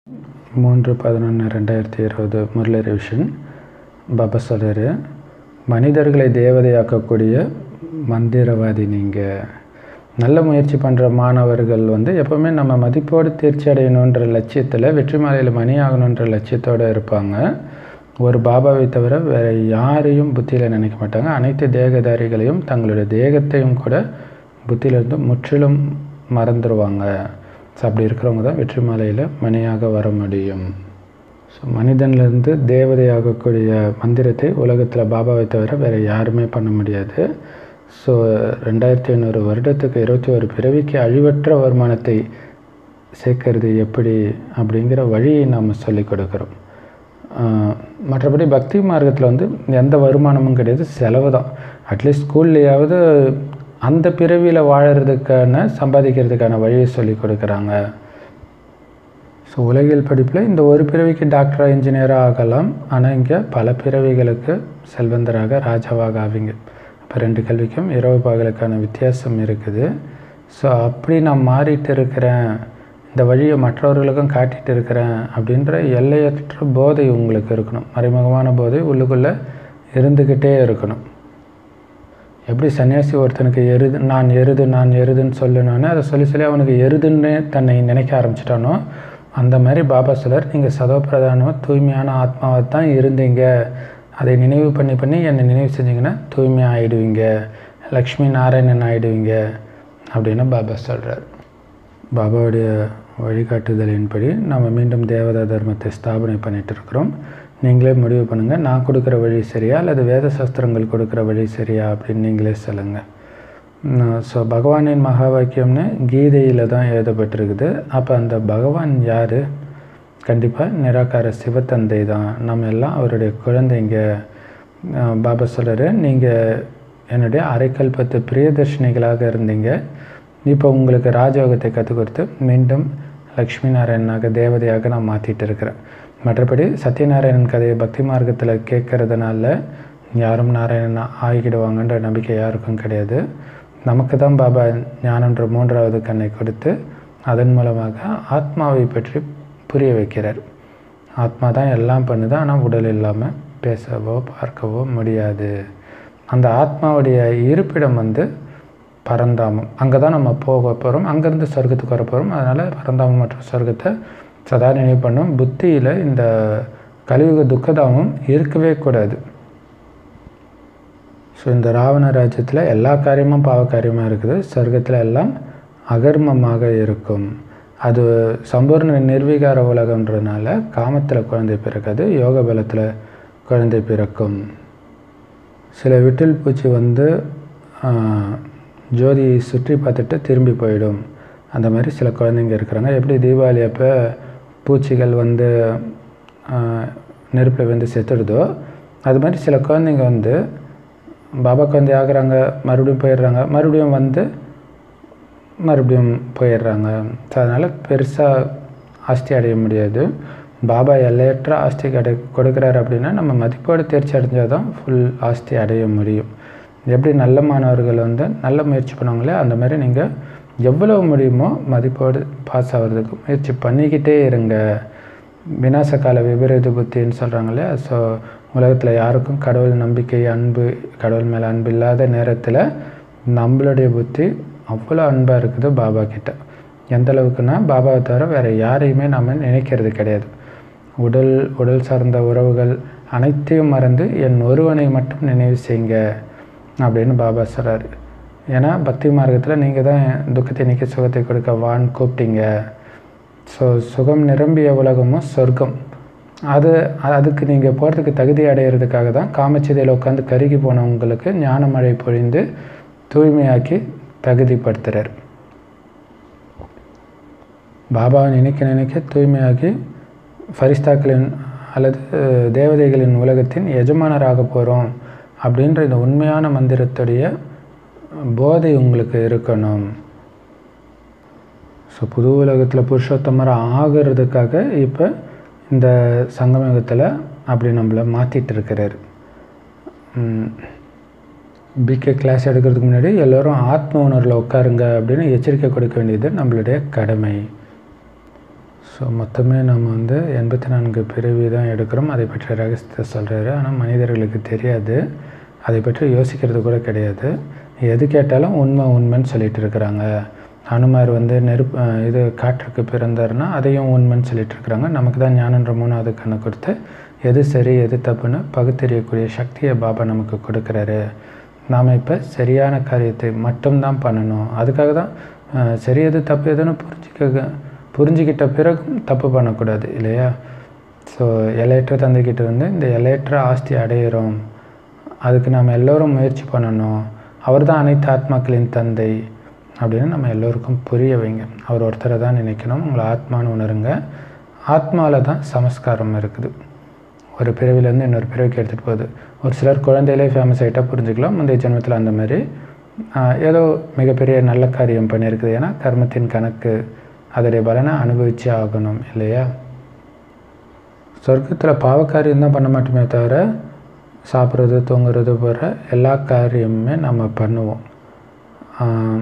மூன்று பதினொன்று ரெண்டாயிரத்தி இருபது முரளி ரிவிஷன் பாபா சொல்கிறாரு மனிதர்களை தேவதையாக்கக்கூடிய மந்திரவாதி நீங்கள் நல்ல முயற்சி பண்ணுற மாணவர்கள் வந்து எப்போவுமே நம்ம மதிப்போடு தேர்ச்சி அடையணுன்ற லட்சியத்தில் வெற்றி மாலையில் மணி ஆகணுன்ற லட்சியத்தோடு இருப்பாங்க ஒரு பாபாவை தவிர வேறு யாரையும் புத்தியில் நினைக்க மாட்டாங்க அனைத்து தேகதாரிகளையும் தங்களுடைய தேகத்தையும் கூட புத்தியிலிருந்து முற்றிலும் மறந்துடுவாங்க ஸோ அப்படி இருக்கிறவங்க தான் வெற்றி மாலையில் மணியாக வர முடியும் ஸோ மனிதன்லேருந்து தேவதையாகக்கூடிய மந்திரத்தை உலகத்தில் பாபாவை தவிர வேறு யாருமே பண்ண முடியாது ஸோ ரெண்டாயிரத்தி ஐநூறு வருடத்துக்கு இருபத்தி ஒரு பிறவிக்கு அழிவற்ற வருமானத்தை சேர்க்கறது எப்படி அப்படிங்கிற வழியை நாம் சொல்லிக் கொடுக்குறோம் மற்றபடி பக்தி மார்க்கத்தில் வந்து எந்த வருமானமும் கிடையாது செலவு தான் அட்லீஸ்ட் ஸ்கூல்லையாவது அந்த பிறவியில் வாழறதுக்கான சம்பாதிக்கிறதுக்கான வழியை சொல்லி கொடுக்குறாங்க ஸோ உலகியல் படிப்பில் இந்த ஒரு பிறவிக்கு டாக்டராக இன்ஜினியராக ஆகலாம் ஆனால் இங்கே பல பிறவிகளுக்கு செல்வந்தராக ராஜாவாக ஆவீங்க இப்போ ரெண்டு கல்விக்கும் இரவு பகலுக்கான வித்தியாசம் இருக்குது ஸோ அப்படி நான் மாறிட்டு இருக்கிறேன் இந்த வழியை மற்றவர்களுக்கும் காட்டிகிட்டு இருக்கிறேன் அப்படின்ற எல்லையற்ற போதை உங்களுக்கு இருக்கணும் மறைமுகமான போதை உள்ளுக்குள்ளே இருந்துக்கிட்டே இருக்கணும் எப்படி சன்னியாசி ஒருத்தனுக்கு எருது நான் எருது நான் எருதுன்னு சொல்லணுன்னு அதை சொல்லி சொல்லி அவனுக்கு எருதுன்னு தன்னை நினைக்க ஆரம்பிச்சிட்டானோ அந்த மாதிரி பாபா சிலர் நீங்கள் சதோப்பிரதானமாக தூய்மையான ஆத்மாவை தான் இருந்தீங்க அதை நினைவு பண்ணி பண்ணி என்னை நினைவு செஞ்சிங்கன்னா தூய்மையாக ஆகிடுவீங்க லக்ஷ்மி நாராயணன் ஆகிடுவீங்க அப்படின்னு பாபா சொல்கிறார் பாபாவுடைய வழிகாட்டுதலின்படி நம்ம மீண்டும் தேவதா தர்மத்தை ஸ்தாபனை பண்ணிகிட்டு இருக்கிறோம் நீங்களே முடிவு பண்ணுங்கள் நான் கொடுக்குற வழி சரியா அல்லது வேத சாஸ்திரங்கள் கொடுக்குற வழி சரியா அப்படின்னு நீங்களே சொல்லுங்கள் ஸோ பகவானின் மகா வாக்கியம்னு கீதையில் தான் எழுதப்பட்டிருக்குது அப்போ அந்த பகவான் யார் கண்டிப்பாக நிராகார சிவத்தந்தை தான் நம்ம எல்லாம் அவருடைய குழந்தைங்க பாபா சொல்கிறாரு நீங்கள் என்னுடைய அரைக்கல்பத்து பிரியதர்ஷினிகளாக இருந்தீங்க இப்போ உங்களுக்கு ராஜயோகத்தை கற்றுக் கொடுத்து மீண்டும் லக்ஷ்மி நாராயணனாக தேவதையாக நான் மாற்றிட்டு இருக்கிறேன் மற்றபடி சத்யநாராயணன் கதையை பக்தி மார்க்கத்தில் கேட்கறதுனால யாரும் நாராயணன் ஆகிடுவாங்கன்ற நம்பிக்கை யாருக்கும் கிடையாது நமக்கு தான் பாபா ஞானன்ற மூன்றாவது கண்ணை கொடுத்து அதன் மூலமாக ஆத்மாவை பற்றி புரிய வைக்கிறார் ஆத்மா தான் எல்லாம் பண்ணுது ஆனால் உடல் இல்லாமல் பேசவோ பார்க்கவோ முடியாது அந்த ஆத்மாவுடைய இருப்பிடம் வந்து பரந்தாமம் அங்கே தான் நம்ம போக போகிறோம் அங்கேருந்து சொர்க்கத்துக்கு வர போகிறோம் அதனால் பரந்தாமம் மற்றும் சொர்க்கத்தை சதா நினைவு பண்ணும் புத்தியில் இந்த கலியுக துக்கதாமம் இருக்கவே கூடாது ஸோ இந்த ராவண ராஜ்யத்தில் எல்லா காரியமும் பாவ காரியமாக இருக்குது சொர்க்கத்தில் எல்லாம் அகர்மமாக இருக்கும் அது சம்பூர்ண நிர்வீகார உலகன்றதுனால காமத்தில் குழந்தை பிறக்காது யோக பலத்தில் குழந்தை பிறக்கும் சில விட்டில் பூச்சி வந்து ஜோதியை சுற்றி பார்த்துட்டு திரும்பி போயிடும் அந்த மாதிரி சில குழந்தைங்க இருக்கிறாங்க எப்படி தீபாவளி அப்போ பூச்சிகள் வந்து நெருப்பில் வந்து செத்துடுதோ அது மாதிரி சில குழந்தைங்க வந்து பாபா குழந்தை ஆகுறாங்க மறுபடியும் போயிடுறாங்க மறுபடியும் வந்து மறுபடியும் போயிடுறாங்க ஸோ அதனால் பெருசாக ஆஸ்தி அடைய முடியாது பாபா எல்லையற்ற ஆஸ்தி கடை கொடுக்குறாரு அப்படின்னா நம்ம மதிப்போடு தேர்ச்சி அடைஞ்சால் தான் ஃபுல் ஆஸ்தி அடைய முடியும் எப்படி நல்ல மாணவர்கள் வந்து நல்ல முயற்சி பண்ணுவாங்களே அந்த மாதிரி நீங்கள் எவ்வளவு முடியுமோ மதிப்போடு பாஸ் ஆகிறதுக்கு முயற்சி பண்ணிக்கிட்டே இருங்க விநாச கால விபரீத புத்தின்னு சொல்கிறாங்களே ஸோ உலகத்தில் யாருக்கும் கடவுள் நம்பிக்கை அன்பு கடவுள் மேலே அன்பு இல்லாத நேரத்தில் நம்மளுடைய புத்தி அவ்வளோ அன்பாக இருக்குது பாபா கிட்ட எந்த அளவுக்குன்னா பாபாவை தவிர வேறு யாரையுமே நம்ம நினைக்கிறது கிடையாது உடல் உடல் சார்ந்த உறவுகள் அனைத்தையும் மறந்து என் ஒருவனை மட்டும் நினைவு செய்யுங்க அப்படின்னு பாபா சொல்கிறார் ஏன்னா பக்தி மார்க்கத்தில் நீங்கள் தான் துக்கத்தை நீக்கி சுகத்தை கொடுக்க வான்னு கூப்பிட்டீங்க ஸோ சுகம் நிரம்பிய உலகமும் சொர்க்கம் அது அதுக்கு நீங்கள் போகிறதுக்கு தகுதி அடையிறதுக்காக தான் காமச்சிதையில் உட்காந்து கருகி போனவங்களுக்கு ஞான மழை பொழிந்து தூய்மையாக்கி தகுதிப்படுத்துகிறார் பாபாவை நினைக்க நினைக்க தூய்மையாக்கி ஃபரிஸ்தாக்களின் அல்லது தேவதைகளின் உலகத்தின் எஜமானராக போகிறோம் அப்படின்ற இந்த உண்மையான மந்திரத்துடைய போதை உங்களுக்கு இருக்கணும் ஸோ புது உலகத்தில் புருஷோத்தமர் ஆகிறதுக்காக இப்போ இந்த சங்கமயுகத்தில் அப்படி நம்மளை மாற்றிட்டு இருக்கிறார் பிகே கிளாஸ் எடுக்கிறதுக்கு முன்னாடி எல்லோரும் ஆத்ம உணர்வில் உட்காருங்க அப்படின்னு எச்சரிக்கை கொடுக்க வேண்டியது நம்மளுடைய கடமை ஸோ மொத்தமே நம்ம வந்து எண்பத்தி நான்கு பிறவி தான் எடுக்கிறோம் அதை பற்றிய ரகசியத்தை சொல்கிறாரு ஆனால் மனிதர்களுக்கு தெரியாது அதை பற்றி யோசிக்கிறது கூட கிடையாது எது கேட்டாலும் உண்மை உண்மைன்னு சொல்லிட்டு இருக்கிறாங்க அனுமார் வந்து நெருப்பு அஹ் இது காற்றுக்கு பிறந்தாருன்னா அதையும் உண்மைன்னு சொல்லிட்டு இருக்கிறாங்க நமக்கு தான் ஞானன்ற மூணாவது கண்ணை கொடுத்து எது சரி எது தப்புன்னு பகுத்தறியக்கூடிய சக்தியை பாபா நமக்கு கொடுக்குறாரு நாம் இப்போ சரியான காரியத்தை மட்டும்தான் பண்ணணும் அதுக்காக தான் அஹ், சரி எது தப்பு எதுன்னு புரிஞ்சிக்க புரிஞ்சுக்கிட்ட பிறகும் தப்பு பண்ணக்கூடாது இல்லையா ஸோ எல்லையற்ற தந்தைக்கிட்ட இருந்து இந்த எல்லையற்ற ஆஸ்தி அடையிறோம் அதுக்கு நாம் எல்லோரும் முயற்சி பண்ணணும் அவர் தான் அனைத்து ஆத்மாக்களின் தந்தை அப்படின்னு நம்ம எல்லோருக்கும் புரிய வைங்க அவர் ஒருத்தரை தான் நினைக்கணும் உங்களை ஆத்மான்னு உணருங்க ஆத்மாவில் தான் சமஸ்காரம் இருக்குது ஒரு பிறவிலேருந்து இன்னொரு பிறவிக்கு எடுத்துகிட்டு போகுது ஒரு சிலர் குழந்தையிலே ஃபேமஸ் ஆகிட்டா புரிஞ்சுக்கலாம் முந்தைய ஜென்மத்தில் அந்த மாதிரி ஆஹ், ஏதோ மிகப்பெரிய நல்ல காரியம் பண்ணியிருக்குது ஏன்னா கர்மத்தின் கணக்கு அதோடைய பலனை அனுபவிச்சே ஆகணும் இல்லையா சொர்க்கத்தில் பாவக்காரியம் தான் பண்ண மாட்டோமே தவிர சாப்பிட்றது தூங்குறது போகிற எல்லா காரியமுமே நம்ம பண்ணுவோம் ஆம்,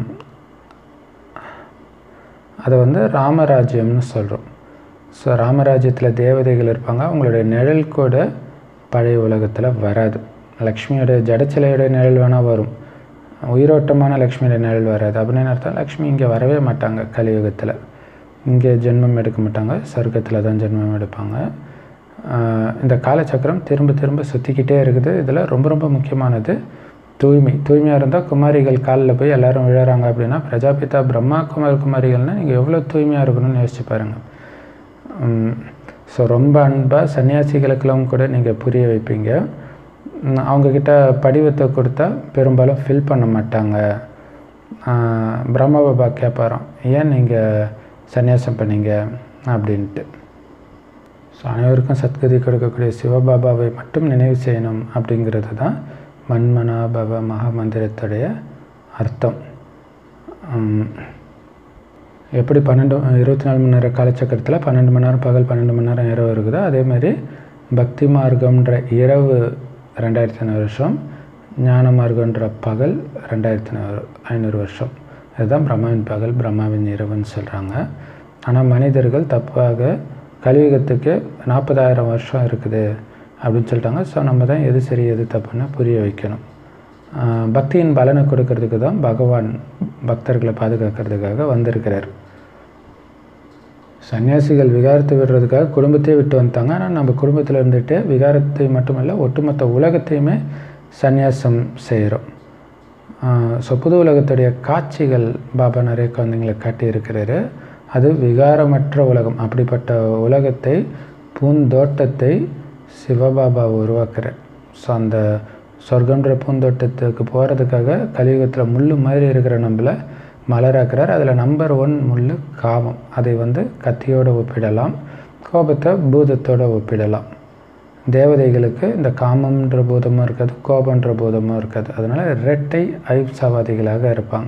அதை வந்து ராமராஜ்யம்னு சொல்கிறோம் ஸோ ராமராஜ்யத்தில் தேவதைகள் இருப்பாங்க அவங்களுடைய நிழல் கூட பழைய உலகத்தில் வராது லக்ஷ்மியோட ஜடச்சிலையோட நிழல் வேணால் வரும் உயிரோட்டமான லக்ஷ்மியோட நிழல் வராது அப்படின்னு அர்த்தம் லக்ஷ்மி இங்கே வரவே மாட்டாங்க கலியுகத்தில் இங்கே ஜென்மம் எடுக்க மாட்டாங்க சொர்க்கத்தில் தான் ஜென்மம் எடுப்பாங்க ஆஹ் இந்த காலச்சக்கரம் திரும்ப திரும்ப சுற்றிக்கிட்டே இருக்குது இதில் ரொம்ப ரொம்ப முக்கியமானது தூய்மை தூய்மையாக இருந்தால் குமாரிகள் காலில் போய் எல்லாரும் விழுறாங்க அப்படின்னா பிரஜாபிதா பிரம்மா குமார் குமாரிகள்னால் நீங்கள் எவ்வளோ தூய்மையாக இருக்கணும்னு யோசிச்சு பாருங்கள் ஸோ ரொம்ப அன்பாக சன்னியாசிகளுக்கெல்லாம் கூட நீங்கள் புரிய வைப்பீங்க உம், அவங்கக்கிட்ட படிவத்தை கொடுத்தா பெரும்பாலும் ஃபில் பண்ண மாட்டாங்க ஆஹ், பிரம்ம பாபா கேட்பாராம் ஏன் நீங்கள் சன்னியாசம் பண்ணீங்க அப்படின்ட்டு ஸோ அனைவருக்கும் சத்கதி கொடுக்கக்கூடிய சிவபாபாவை மட்டும் நினைவு செய்யணும் அப்படிங்கிறது தான் மன்மனா பவ மகா மந்திரத்துடைய அர்த்தம் உம், எப்படி பன்னெண்டு இருபத்தி நாலு மணி நேரம் காலச்சக்கரத்தில் பன்னெண்டு மணி நேரம் பகல் பன்னெண்டு மணி நேரம் இரவு இருக்குதோ அதே மாதிரி பக்தி மார்க்கம்ன்ற இரவு ரெண்டாயிரத்தி ஐநூறு வருஷம் ஞான மார்க்கம்ன்ற பகல் ரெண்டாயிரத்தி ஐநூறு ஐநூறு வருஷம் இதுதான் பிரம்மாவின் பகல் பிரம்மாவின் இரவுன்னு சொல்கிறாங்க ஆனால் மனிதர்கள் தப்பாக கலியுகத்துக்கு நாற்பதாயிரம் வருஷம் இருக்குது அப்படின்னு சொல்லிட்டாங்க ஸோ நம்ம தான் எது சரி எது தப்புன்னு புரிய வைக்கணும் ஆஹ் பக்தியின் பலனை கொடுக்கறதுக்கு தான் பகவான் பக்தர்களை பாதுகாக்கிறதுக்காக வந்திருக்கிறார் சன்னியாசிகள் விகாரத்தை விடுறதுக்காக குடும்பத்தையே விட்டு வந்துட்டாங்க ஆனால் நம்ம குடும்பத்தில் இருந்துட்டு விகாரத்தை மட்டுமல்ல ஒட்டுமொத்த உலகத்தையுமே சந்நியாசம் செய்கிறோம் ஸோ புது உலகத்துடைய காட்சிகள் பாபா நிறைய குழந்தைங்களுக்கு காட்டியிருக்கிறாரு அது விகாரமற்ற உலகம் அப்படிப்பட்ட உலகத்தை பூந்தோட்டத்தை சிவபாபா உருவாக்குறார் ஸோ அந்த சொர்க்கம்ன்ற பூந்தோட்டத்துக்கு போகிறதுக்காக கலியுகத்தில் முள் மாதிரி இருக்கிற நம்மளை மலராக்குறார் அதில் நம்பர் ஒன் முள் காமம் அதை வந்து கத்தியோடு ஒப்பிடலாம் கோபத்தை பூதத்தோட ஒப்பிடலாம் தேவதைகளுக்கு இந்த காமம்ன்ற பூதமும் இருக்காது கோபன்ற பூதமும் இருக்காது அதனால் இரட்டை ஐப்சவாதிகளாக இருப்பாங்க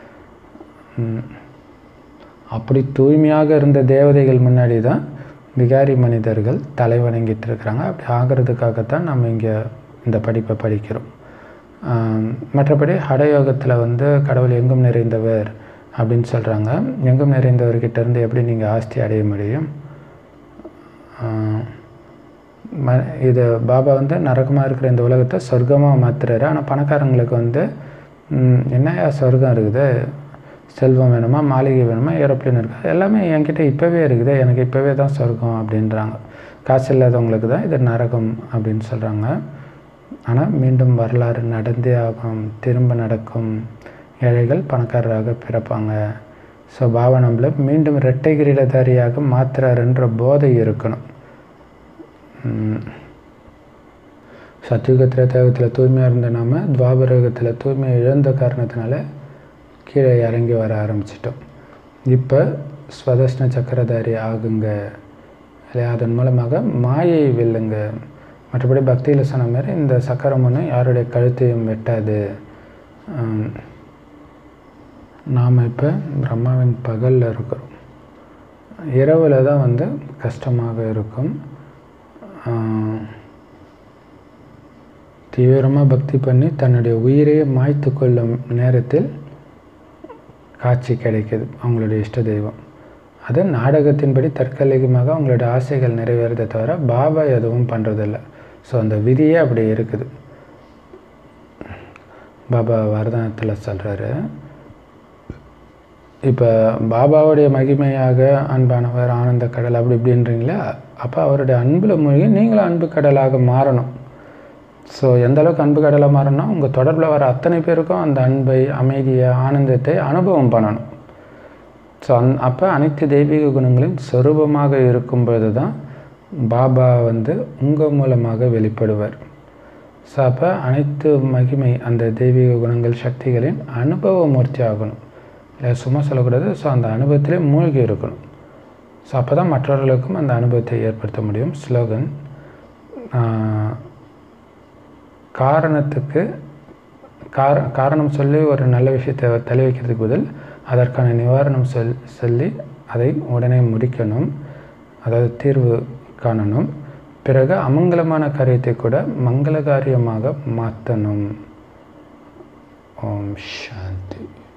ம். அப்படி தூய்மையாக இருந்த தேவதைகள் முன்னாடி தான் விகாரி மனிதர்கள் தலை வணங்கிட்டு இருக்கிறாங்க அப்படி ஆகிறதுக்காகத்தான் நம்ம இங்கே இந்த படிப்பை படிக்கிறோம் ஆம், மற்றபடி ஹடயோகத்தில் வந்து கடவுள் எங்கும் நிறைந்தவர் அப்படின்னு சொல்கிறாங்க எங்கும் நிறைந்தவர்கிட்ட இருந்து எப்படி நீங்கள் ஆஸ்தி அடைய முடியும் ஆம், ம இது பாபா வந்து நரகமாக இருக்கிற இந்த உலகத்தை சொர்க்கமாக மாற்றுறாரு ஆனால் பணக்காரங்களுக்கு வந்து ம், என்னையா சொர்க்கம் இருக்குது செல்வம் வேணுமா மாளிகை வேணுமா ஏரோப்ளேன் இருக்கா எல்லாமே என்கிட்ட இப்போவே இருக்குது எனக்கு இப்போவே தான் சொர்க்கம் அப்படின்றாங்க காசு இல்லாதவங்களுக்கு தான் இது நரகம் அப்படின்னு சொல்கிறாங்க ஆனால் மீண்டும் வரலாறு நடந்தே ஆகும் திரும்ப நடக்கும் ஏழைகள் பணக்காரராக பிறப்பாங்க ஸோ பாபா நம்மளை மீண்டும் இரட்டை கிரீடதாரியாக மாத்துறாருன்ற போதை இருக்கணும் உம். சத்யுக திரேதாயுகத்தில் தூய்மையாக இருந்த நாம துவாபரயுகத்தில் தூய்மை இழந்த காரணத்தினால கீழே இறங்கி வர ஆரம்பிச்சிட்டோம் இப்போ ஸ்வதஷ்ண சக்கரதாரி ஆகுங்க இல்லையா அதன் மூலமாக மாயை வெல்லுங்க மற்றபடி பக்தியில் சொன்ன மாதிரி இந்த சக்கரம் ஒன்று யாருடைய கழுத்தையும் வெட்டாது ஆம். நாம் இப்போ பிரம்மாவின் பகலில் இருக்கிறோம் இரவில் தான் வந்து கஷ்டமாக இருக்கும் தீவிரமாக பக்தி பண்ணி தன்னுடைய உயிரையே மாய்த்து கொள்ளும் நேரத்தில் காட்சி கிடைக்குது அவங்களுடைய இஷ்ட தெய்வம் அது நாடகத்தின்படி தற்காலிகமாக உங்களோட ஆசைகள் நிறைவேறதை தவிர பாபா எதுவும் பண்ணுறதில்ல ஸோ அந்த விதியே அப்படி இருக்குது பாபா வரதானத்தில் சொல்கிறாரு இப்போ பாபாவுடைய மகிமையாக அன்பானவர் ஆனந்த கடல் அப்படி இப்படின்றீங்களா அப்போ அவருடைய அன்பில் மூழ்கி நீங்களும் அன்பு கடலாக மாறணும் ஸோ எந்த அளவுக்கு அன்பு கடலாக மாறணும் உங்கள் தொடர்பில் வர அத்தனை பேருக்கும் அந்த அன்பை அமைதியை ஆனந்தத்தை அனுபவம் பண்ணணும் ஸோ அந் அப்போ அனைத்து தெய்வீக குணங்களின் சொரூபமாக இருக்கும்போது தான் பாபா வந்து உங்கள் மூலமாக வெளிப்படுவார் ஸோ அப்போ அனைத்து மகிமை அந்த தெய்வீக குணங்கள் சக்திகளின் அனுபவ மூர்த்தி ஆகணும் இல்லை சும்மா சொல்லக்கூடாது ஸோ அந்த அனுபவத்திலே மூழ்கி இருக்கணும் ஸோ அப்போ தான் மற்றவர்களுக்கும் அந்த அனுபவத்தை ஏற்படுத்த முடியும் ஸ்லோகன் காரணத்துக்கு கார காரணம் சொல்லி ஒரு நல்ல விஷயத்தை தள்ளி வைக்கிறதுக்கு பதில் அதற்கான நிவாரணம் சொல் சொல்லி அதை உடனே முடிக்கணும் அதாவது தீர்வு காணணும் பிறகு அமங்கலமான காரியத்தை கூட மங்கள காரியமாக மாற்றணும் ஓம் சாந்தி